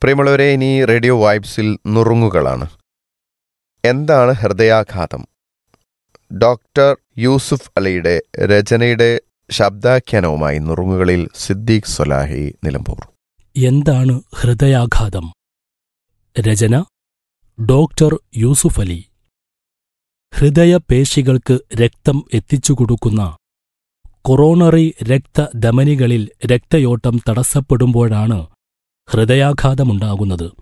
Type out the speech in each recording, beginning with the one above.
പ്രിയമുള്ളവരെ ഇനി റേഡിയോ വൈബ്സിൽ നുറുങ്ങുകളാണ് എന്താണ് ഹൃദയാഘാതം ഡോക്ടർ യൂസുഫ് അലിയുടെ രചനയുടെ ശബ്ദാഖ്യാനവുമായി നുറുങ്ങുകളിൽ സിദ്ദീഖ് സൊലാഹി നിലമ്പൂർ എന്താണ് ഹൃദയാഘാതം രചന ഡോക്ടർ യൂസുഫ് അലി ഹൃദയപേശികൾക്ക് രക്തം എത്തിച്ചുകൊടുക്കുന്ന കൊറോണറി രക്തധമനികളിൽ രക്തയോട്ടം തടസ്സപ്പെടുമ്പോഴാണ് ഹൃദയാഘാതമുണ്ടാകുന്നത്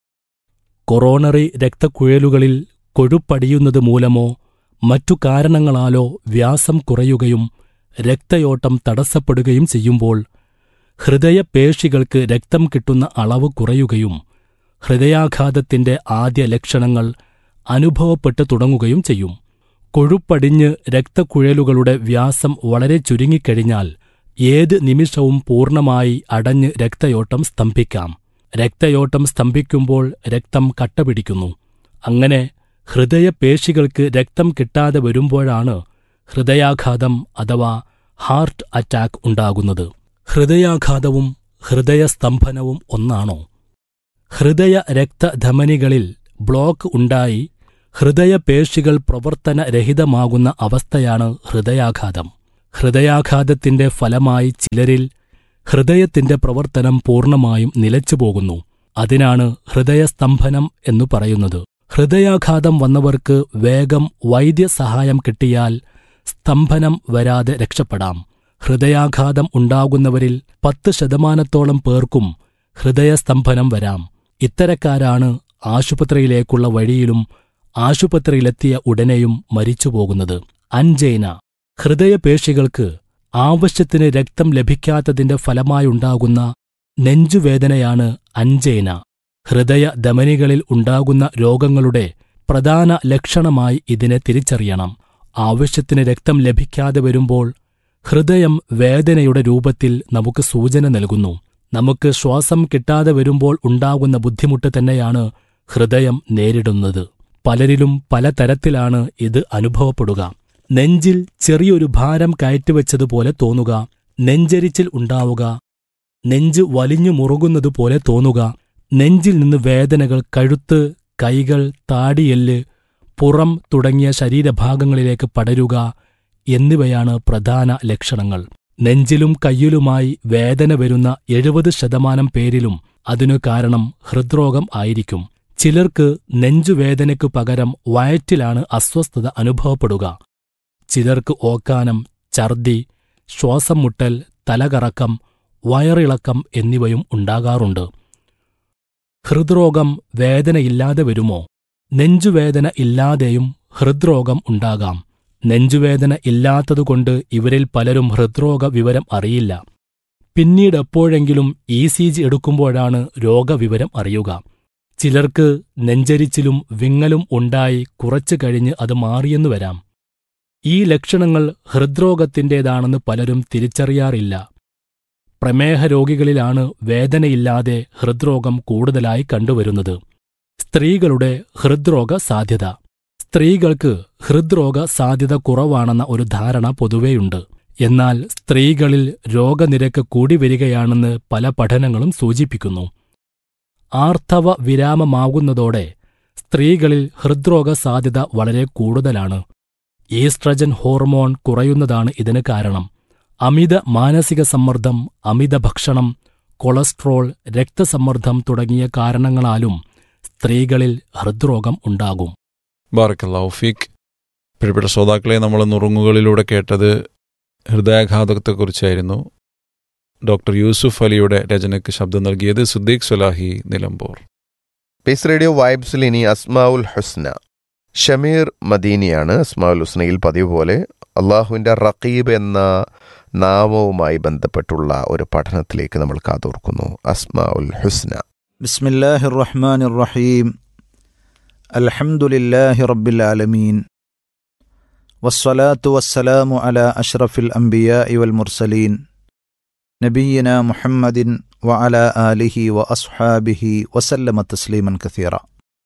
കൊറോണറി രക്തക്കുഴലുകളിൽ കൊഴുപ്പടിയുന്നത് മൂലമോ മറ്റു കാരണങ്ങളാലോ വ്യാസം കുറയുകയും രക്തയോട്ടം തടസ്സപ്പെടുകയും ചെയ്യുമ്പോൾ ഹൃദയപേശികൾക്ക് രക്തം കിട്ടുന്ന അളവ് കുറയുകയും ഹൃദയാഘാതത്തിന്റെ ആദ്യ ലക്ഷണങ്ങൾ അനുഭവപ്പെട്ടു തുടങ്ങുകയും ചെയ്യും കൊഴുപ്പടിഞ്ഞ് രക്തക്കുഴലുകളുടെ വ്യാസം വളരെ ചുരുങ്ങിക്കഴിഞ്ഞാൽ ഏത് നിമിഷവും പൂർണ്ണമായി അടഞ്ഞ് രക്തയോട്ടം സ്തംഭിക്കാം രക്തയോട്ടം സ്തംഭിക്കുമ്പോൾ രക്തം കട്ടപിടിക്കുന്നു അങ്ങനെ ഹൃദയപേശികൾക്ക് രക്തം കിട്ടാതെ വരുമ്പോഴാണ് ഹൃദയാഘാതം അഥവാ ഹാർട്ട് അറ്റാക്ക് ഉണ്ടാകുന്നത് ഹൃദയാഘാതവും ഹൃദയസ്തംഭനവും ഒന്നാണോ ഹൃദയ രക്തധമനികളിൽ ബ്ലോക്ക് ഉണ്ടായി ഹൃദയപേശികൾ പ്രവർത്തനരഹിതമാകുന്ന അവസ്ഥയാണ് ഹൃദയാഘാതം ഹൃദയാഘാതത്തിന്റെ ഫലമായി ചിലരിൽ ഹൃദയത്തിന്റെ പ്രവർത്തനം പൂർണ്ണമായും നിലച്ചുപോകുന്നു അതിനാണ് ഹൃദയസ്തംഭനം എന്നു പറയുന്നത് ഹൃദയാഘാതം വന്നവർക്ക് വേഗം വൈദ്യസഹായം കിട്ടിയാൽ സ്തംഭനം വരാതെ രക്ഷപ്പെടാം ഹൃദയാഘാതം ഉണ്ടാകുന്നവരിൽ പത്ത് ശതമാനത്തോളം പേർക്കും ഹൃദയസ്തംഭനം വരാം ഇത്തരക്കാരാണ് ആശുപത്രിയിലേക്കുള്ള വഴിയിലും ആശുപത്രിയിലെത്തിയ ഉടനെയും മരിച്ചുപോകുന്നത് അൻജൈന ഹൃദയപേശികൾക്ക് ആവശ്യത്തിന് രക്തം ലഭിക്കാത്തതിന്റെ ഫലമായുണ്ടാകുന്ന നെഞ്ചുവേദനയാണ് അൻജൈന ഹൃദയ ധമനികളിൽ ഉണ്ടാകുന്ന രോഗങ്ങളുടെ പ്രധാന ലക്ഷണമായി ഇതിനെ തിരിച്ചറിയണം ആവശ്യത്തിന് രക്തം ലഭിക്കാതെ വരുമ്പോൾ ഹൃദയം വേദനയുടെ രൂപത്തിൽ നമുക്ക് സൂചന നൽകുന്നു നമുക്ക് ശ്വാസം കിട്ടാതെ വരുമ്പോൾ ഉണ്ടാകുന്ന ബുദ്ധിമുട്ട് തന്നെയാണ് ഹൃദയം നേരിടുന്നത് പലരിലും പലതരത്തിലാണ് ഇത് അനുഭവപ്പെടുക നെഞ്ചിൽ ചെറിയൊരു ഭാരം കയറ്റിവെച്ചതുപോലെ തോന്നുക നെഞ്ചരിച്ചിൽ ഉണ്ടാവുക നെഞ്ച് വലിഞ്ഞു മുറുകുന്നതുപോലെ തോന്നുക നെഞ്ചിൽ നിന്ന് വേദനകൾ കഴുത്ത് കൈകൾ താടിയെല്ല് പുറം തുടങ്ങിയ ശരീരഭാഗങ്ങളിലേക്ക് പടരുക എന്നിവയാണ് പ്രധാന ലക്ഷണങ്ങൾ നെഞ്ചിലും കയ്യിലുമായി വേദന വരുന്ന എഴുപത് ശതമാനം പേരിലും അതിനു കാരണം ഹൃദ്രോഗം ആയിരിക്കും ചിലർക്ക് നെഞ്ചുവേദനയ്ക്കു പകരം വയറ്റിലാണ് അസ്വസ്ഥത അനുഭവപ്പെടുക ചിലർക്ക് ഓക്കാനം ഛർദി ശ്വാസം മുട്ടൽ തലകറക്കം വയറിളക്കം എന്നിവയും ഉണ്ടാകാറുണ്ട് ഹൃദ്രോഗം വേദനയില്ലാതെ വരുമോ നെഞ്ചുവേദന ഇല്ലാതെയും ഹൃദ്രോഗം ഉണ്ടാകാം നെഞ്ചുവേദന ഇല്ലാത്തതുകൊണ്ട് ഇവരിൽ പലരും ഹൃദ്രോഗ വിവരം അറിയില്ല പിന്നീട് എപ്പോഴെങ്കിലും ഇ സി ജി എടുക്കുമ്പോഴാണ് രോഗവിവരം അറിയുക ചിലർക്ക് നെഞ്ചരിച്ചിലും വിങ്ങലും ഉണ്ടായി കുറച്ചു കഴിഞ്ഞ് അത് മാറിയെന്നു വരാം ഈ ലക്ഷണങ്ങൾ ഹൃദ്രോഗത്തിന്റേതാണെന്ന് പലരും തിരിച്ചറിയാറില്ല പ്രമേഹ രോഗികളിലാണ് വേദനയില്ലാതെ ഹൃദ്രോഗം കൂടുതലായി കണ്ടുവരുന്നത് സ്ത്രീകളുടെ ഹൃദ്രോഗ സാധ്യത സ്ത്രീകൾക്ക് ഹൃദ്രോഗ സാധ്യത കുറവാണെന്ന ഒരു ധാരണ പൊതുവെയുണ്ട് എന്നാൽ സ്ത്രീകളിൽ രോഗനിരക്ക് കൂടി വരികയാണെന്ന് പല പഠനങ്ങളും സൂചിപ്പിക്കുന്നു ആർത്തവ വിരാമമാകുന്നതോടെ സ്ത്രീകളിൽ ഹൃദ്രോഗ സാധ്യത വളരെ കൂടുതലാണ് ഈസ്ട്രജൻ ഹോർമോൺ കുറയുന്നതാണ് ഇതിന് കാരണം അമിത മാനസിക സമ്മർദ്ദം അമിത ഭക്ഷണം കൊളസ്ട്രോൾ രക്തസമ്മർദ്ദം തുടങ്ങിയ കാരണങ്ങളാലും സ്ത്രീകളിൽ ഹൃദ്രോഗം ഉണ്ടാകും ബാറക്കല്ലാഫീഖ് പ്രിയപ്പെട്ട ശ്രോതാക്കളെ നമ്മൾ നുറുങ്ങുകളിലൂടെ കേട്ടത് ഹൃദയാഘാതത്തെക്കുറിച്ചായിരുന്നു ഡോക്ടർ യൂസുഫ് അലിയുടെ രചനയ്ക്ക് ശബ്ദം നൽകിയത് സുദ്ദീഖ് സുലാഹി നിലമ്പൂർ പീസ് റേഡിയോ വൈബ്സിൽ ഇനി അസ്മാഉൽ ഹുസ്ന ഷമീർ മദീനിയാണ് അസ്മാഉൽ ഹുസ്നയിൽ പതിവ് പോലെ അള്ളാഹുവിൻ്റെ റഖീബ് എന്ന നാമവുമായി ബന്ധപ്പെട്ടുള്ള ഒരു പഠനത്തിലേക്ക് നമ്മൾ കാതോർക്കുന്നു അസ്മാഉൽ ഹുസ്ന بسم الله الرحمن الرحيم الحمد لله رب العالمين والصلاة والسلام على أشرف الأنبياء والمرسلين نبينا محمد وعلى آله وأصحابه وسلم تسليما كثيرا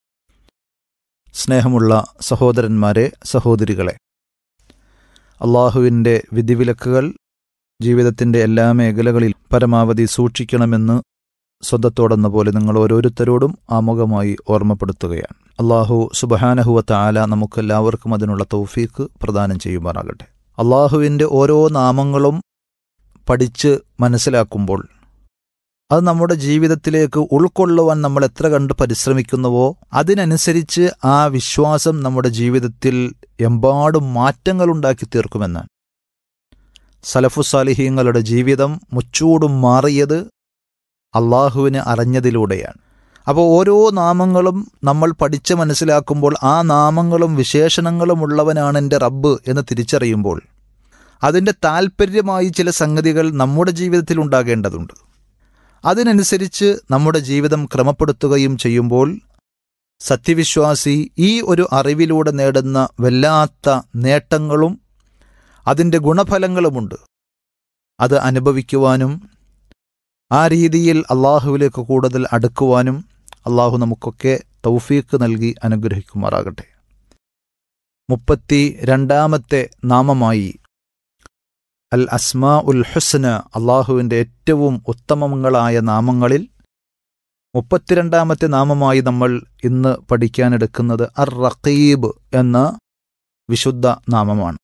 സ്നേഹമുള്ള സഹോദരന്മാരെ സഹോദരികളെ അള്ളാഹുവിൻ്റെ വിധിവിലക്കുകൾ ജീവിതത്തിൻ്റെ എല്ലാ മേഖലകളിൽ പരമാവധി സൂക്ഷിക്കണമെന്ന് സ്വന്തത്തോടെന്ന പോലെ നിങ്ങൾ ഓരോരുത്തരോടും ആമുഖമായി ഓർമ്മപ്പെടുത്തുകയാണ് അള്ളാഹു സുബഹാനഹുവത്ത ആല നമുക്കെല്ലാവർക്കും അതിനുള്ള തൗഫീക്ക് പ്രദാനം ചെയ്യുമാറാകട്ടെ അള്ളാഹുവിൻ്റെ ഓരോ നാമങ്ങളും പഠിച്ച് മനസ്സിലാക്കുമ്പോൾ അത് നമ്മുടെ ജീവിതത്തിലേക്ക് ഉൾക്കൊള്ളുവാൻ നമ്മൾ എത്ര കണ്ട് പരിശ്രമിക്കുന്നുവോ അതിനനുസരിച്ച് ആ വിശ്വാസം നമ്മുടെ ജീവിതത്തിൽ എമ്പാടും മാറ്റങ്ങളുണ്ടാക്കി തീർക്കുമെന്നാണ് സലഫുസാലിഹീങ്ങളുടെ ജീവിതം മുച്ചൂടും മാറിയത് അള്ളാഹുവിനെ അറിഞ്ഞതിലൂടെയാണ് അപ്പോൾ ഓരോ നാമങ്ങളും നമ്മൾ പഠിച്ച് മനസ്സിലാക്കുമ്പോൾ ആ നാമങ്ങളും വിശേഷണങ്ങളും ഉള്ളവനാണ് എൻ്റെ റബ്ബ് എന്ന് തിരിച്ചറിയുമ്പോൾ അതിൻ്റെ താൽപ്പര്യമായി ചില സംഗതികൾ നമ്മുടെ ജീവിതത്തിൽ ഉണ്ടാകേണ്ടതുണ്ട് അതിനനുസരിച്ച് നമ്മുടെ ജീവിതം ക്രമപ്പെടുത്തുകയും ചെയ്യുമ്പോൾ സത്യവിശ്വാസി ഈ ഒരു അറിവിലൂടെ നേടുന്ന വല്ലാത്ത നേട്ടങ്ങളും അതിൻ്റെ ഗുണഫലങ്ങളുമുണ്ട് അത് അനുഭവിക്കുവാനും ആ രീതിയിൽ അള്ളാഹുവിലേക്ക് കൂടുതൽ അടുക്കുവാനും അള്ളാഹു നമുക്കൊക്കെ തൗഫീക്ക് നൽകി അനുഗ്രഹിക്കുമാറാകട്ടെ മുപ്പത്തി രണ്ടാമത്തെ നാമമായി അൽ അസ്മാ ഉൽ ഹുസ്ന അള്ളാഹുവിൻ്റെ ഏറ്റവും ഉത്തമങ്ങളായ നാമങ്ങളിൽ മുപ്പത്തിരണ്ടാമത്തെ നാമമായി നമ്മൾ ഇന്ന് പഠിക്കാനെടുക്കുന്നത് അർ റഖീബ് എന്ന വിശുദ്ധ നാമമാണ്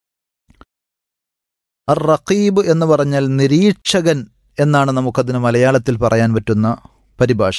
അർ റഖീബ് എന്ന് പറഞ്ഞാൽ നിരീക്ഷകൻ എന്നാണ് നമുക്കതിന് മലയാളത്തിൽ പറയാൻ പറ്റുന്ന പരിഭാഷ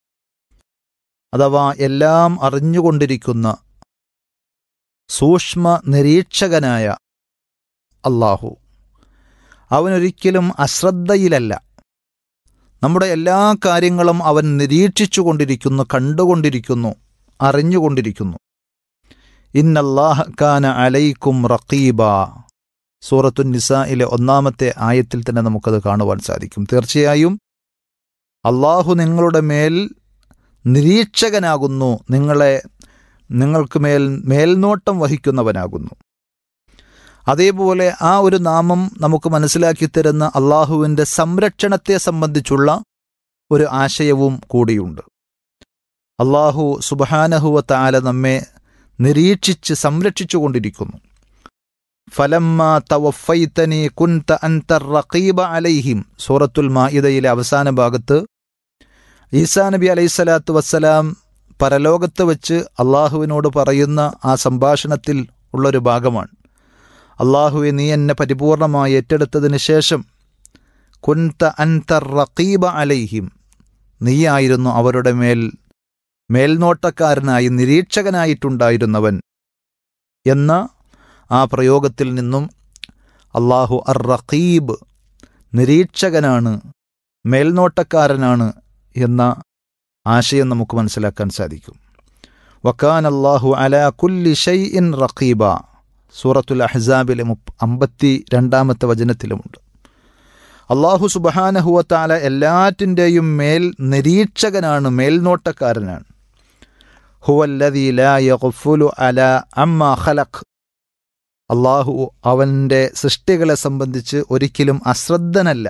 അഥവാ എല്ലാം അറിഞ്ഞുകൊണ്ടിരിക്കുന്ന സൂക്ഷ്മ നിരീക്ഷകനായ അള്ളാഹു അവനൊരിക്കലും അശ്രദ്ധയിലല്ല നമ്മുടെ എല്ലാ കാര്യങ്ങളും അവൻ നിരീക്ഷിച്ചു കൊണ്ടിരിക്കുന്നു കണ്ടുകൊണ്ടിരിക്കുന്നു അറിഞ്ഞുകൊണ്ടിരിക്കുന്നു ഇന്നല്ലാഹ കാന അലൈക്കും റഖീബ സൂറത്തു നിസായിലെ ഒന്നാമത്തെ ആയത്തിൽ തന്നെ നമുക്കത് കാണുവാൻ സാധിക്കും തീർച്ചയായും അള്ളാഹു നിങ്ങളുടെ മേൽ നിരീക്ഷകനാകുന്നു നിങ്ങളെ നിങ്ങൾക്ക് മേൽ മേൽനോട്ടം വഹിക്കുന്നവനാകുന്നു അതേപോലെ ആ ഒരു നാമം നമുക്ക് മനസ്സിലാക്കി തരുന്ന അള്ളാഹുവിൻ്റെ സംരക്ഷണത്തെ സംബന്ധിച്ചുള്ള ഒരു ആശയവും കൂടിയുണ്ട് അള്ളാഹു സുബഹാനഹുവ താല നമ്മെ നിരീക്ഷിച്ച് സംരക്ഷിച്ചു കൊണ്ടിരിക്കുന്നു ഫലമ്മ തവഫൈത്തനി കുൻത അൻതർ റഖീബ അലൈഹിം സൂറത്തുൽ മാഇദയിലെ അവസാന ഭാഗത്ത് ഈസാ നബി അലൈഹിസ്സലാത്തു വസ്സലാം പരലോകത്ത് വച്ച് അള്ളാഹുവിനോട് പറയുന്ന ആ സംഭാഷണത്തിൽ ഉള്ളൊരു ഭാഗമാണ് അള്ളാഹുവെ നീ എന്നെ പരിപൂർണമായി ഏറ്റെടുത്തതിന് ശേഷം കുൻത അൻതർ റഖീബ അലൈഹിം നീയായിരുന്നു അവരുടെ മേൽ മേൽനോട്ടക്കാരനായി നിരീക്ഷകനായിട്ടുണ്ടായിരുന്നവൻ എന്ന ആ പ്രയോഗത്തിൽ നിന്നും അള്ളാഹു അർ റഖീബ് നിരീക്ഷകനാണ് മേൽനോട്ടക്കാരനാണ് എന്ന ആശയം നമുക്ക് മനസ്സിലാക്കാൻ സാധിക്കും വക്കാൻ അള്ളാഹു അല കുല്ലി ഷൈ ഇൻ റഖീബ സൂറത്തുൽ അഹ്സാബിലെ മുപ്പ അമ്പത്തി രണ്ടാമത്തെ വചനത്തിലുമുണ്ട് അള്ളാഹു സുബഹാനഹുവത്താല എല്ലാറ്റിൻ്റെയും മേൽ നിരീക്ഷകനാണ് മേൽനോട്ടക്കാരനാണ് ഹുവല്ലദീ ലാ യഗ്ഫുലു അല അമ്മ ഖലഖ് അള്ളാഹു അവൻ്റെ സൃഷ്ടികളെ സംബന്ധിച്ച് ഒരിക്കലും അശ്രദ്ധനല്ല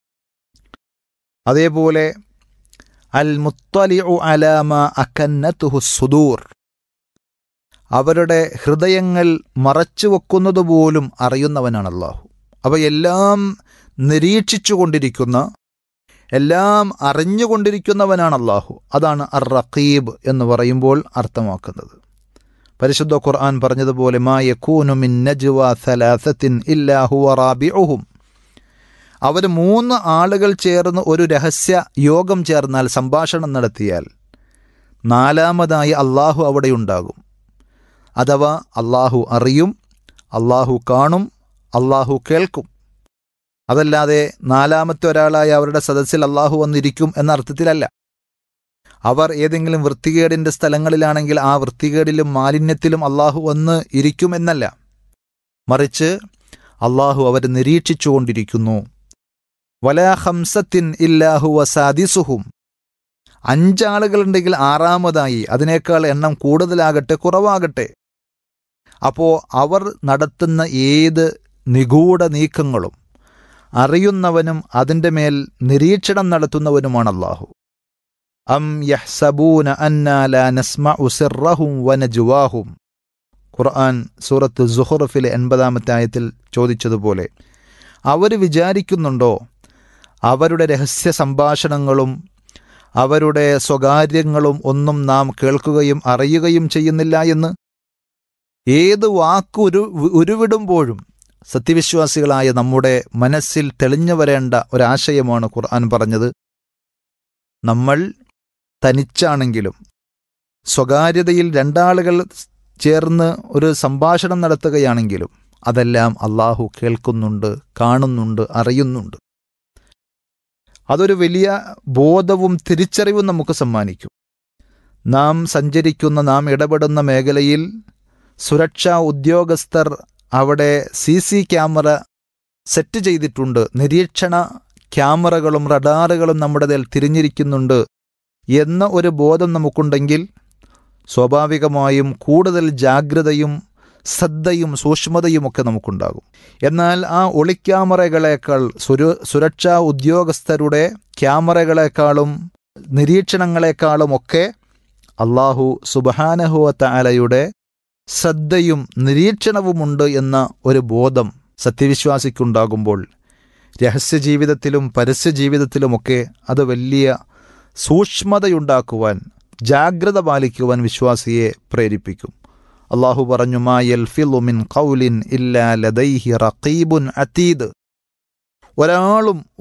അതേപോലെ അൽ മുത്തലിഉ അലാമ അക്കന്നത്തുഹു സുദൂർ അവരുടെ ഹൃദയങ്ങൾ മറച്ചു വെക്കുന്നതുപോലും അറിയുന്നവനാണ് അള്ളാഹു അവ എല്ലാം നിരീക്ഷിച്ചു കൊണ്ടിരിക്കുന്ന എല്ലാം അറിഞ്ഞുകൊണ്ടിരിക്കുന്നവനാണ് അള്ളാഹു അതാണ് അർ റഖീബ് എന്ന് പറയുമ്പോൾ അർത്ഥമാക്കുന്നത് പരിശുദ്ധ ഖുർആൻ പറഞ്ഞതുപോലെ മാ യക്കൂനു മിൻ നജ്വ സലാസത്തിൻ ഇല്ലാഹു റാബിഉഹും അവർ മൂന്ന് ആളുകൾ ചേർന്ന് ഒരു രഹസ്യ യോഗം ചേർന്നാൽ സംഭാഷണം നടത്തിയാൽ നാലാമതായി അള്ളാഹു അവിടെയുണ്ടാകും അഥവാ അള്ളാഹു അറിയും അള്ളാഹു കാണും അള്ളാഹു കേൾക്കും അതല്ലാതെ നാലാമത്തെ ഒരാളായി അവരുടെ സദസ്സിൽ അള്ളാഹു വന്നിരിക്കും എന്ന അർത്ഥത്തിലല്ല അവർ ഏതെങ്കിലും വൃത്തികേടിൻ്റെ സ്ഥലങ്ങളിലാണെങ്കിൽ ആ വൃത്തികേടിലും മാലിന്യത്തിലും അള്ളാഹു വന്ന് ഇരിക്കുമെന്നല്ല മറിച്ച് അള്ളാഹു അവരെ നിരീക്ഷിച്ചുകൊണ്ടിരിക്കുന്നു വലാ ഹംസത്തിൻ ഇല്ലാഹു വസാദിസുഹും അഞ്ചാളുകളുണ്ടെങ്കിൽ ആറാമതായി അതിനേക്കാൾ എണ്ണം കൂടുതലാകട്ടെ കുറവാകട്ടെ അപ്പോൾ അവർ നടത്തുന്ന ഏത് നിഗൂഢ നീക്കങ്ങളും അറിയുന്നവനും അതിൻ്റെ മേൽ നിരീക്ഷണം നടത്തുന്നവനുമാണ് അള്ളാഹു അം യഹ്സബൂന അന്നാല നസ്മ ഉസിറഹും വനജുവാഹും ഖുർആൻ സൂറത്ത് സുഹുറഫിലെ എൺപതാമത്തെ ആയത്തിൽ ചോദിച്ചതുപോലെ അവർ വിചാരിക്കുന്നുണ്ടോ അവരുടെ രഹസ്യ സംഭാഷണങ്ങളും അവരുടെ സ്വകാര്യങ്ങളും ഒന്നും നാം കേൾക്കുകയും അറിയുകയും ചെയ്യുന്നില്ല എന്ന് ഏത് വാക്ക് ഉരു ഉരുവിടുമ്പോഴും സത്യവിശ്വാസികളായ നമ്മുടെ മനസ്സിൽ തെളിഞ്ഞു വരേണ്ട ഒരാശയമാണ് ഖുർആൻ പറഞ്ഞത് നമ്മൾ തനിച്ചാണെങ്കിലും സ്വകാര്യതയിൽ രണ്ടാളുകൾ ചേർന്ന് ഒരു സംഭാഷണം നടത്തുകയാണെങ്കിലും അതെല്ലാം അള്ളാഹു കേൾക്കുന്നുണ്ട് കാണുന്നുണ്ട് അറിയുന്നുണ്ട് അതൊരു വലിയ ബോധവും തിരിച്ചറിവും നമുക്ക് സമ്മാനിക്കും നാം സഞ്ചരിക്കുന്ന നാം ഇടപെടുന്ന മേഖലയിൽ സുരക്ഷാ ഉദ്യോഗസ്ഥർ അവിടെ സി സി ക്യാമറ സെറ്റ് ചെയ്തിട്ടുണ്ട് നിരീക്ഷണ ക്യാമറകളും റഡാറുകളും നമ്മുടെ മേൽ തിരിഞ്ഞിരിക്കുന്നുണ്ട് എന്ന ഒരു ബോധം നമുക്കുണ്ടെങ്കിൽ സ്വാഭാവികമായും കൂടുതൽ ജാഗ്രതയും ശ്രദ്ധയും സൂക്ഷ്മതയുമൊക്കെ നമുക്കുണ്ടാകും എന്നാൽ ആ ഒളിക്യാമറകളേക്കാൾ സുര സുരക്ഷാ ഉദ്യോഗസ്ഥരുടെ ക്യാമറകളെക്കാളും നിരീക്ഷണങ്ങളെക്കാളുമൊക്കെ അള്ളാഹു സുബഹാനഹുവ താലയുടെ ശ്രദ്ധയും നിരീക്ഷണവുമുണ്ട് എന്ന ഒരു ബോധം സത്യവിശ്വാസിക്കുണ്ടാകുമ്പോൾ രഹസ്യ ജീവിതത്തിലും പരസ്യ ജീവിതത്തിലുമൊക്കെ അത് വലിയ സൂക്ഷ്മതയുണ്ടാക്കുവാൻ ജാഗ്രത പാലിക്കുവാൻ വിശ്വാസിയെ പ്രേരിപ്പിക്കും അള്ളാഹു പറഞ്ഞു മാ യൽഫിലു മിൻ ഖൗലിൻ ഇല്ലാ ലദൈഹി റഖീബുൻ അതീദ് ഒരാളും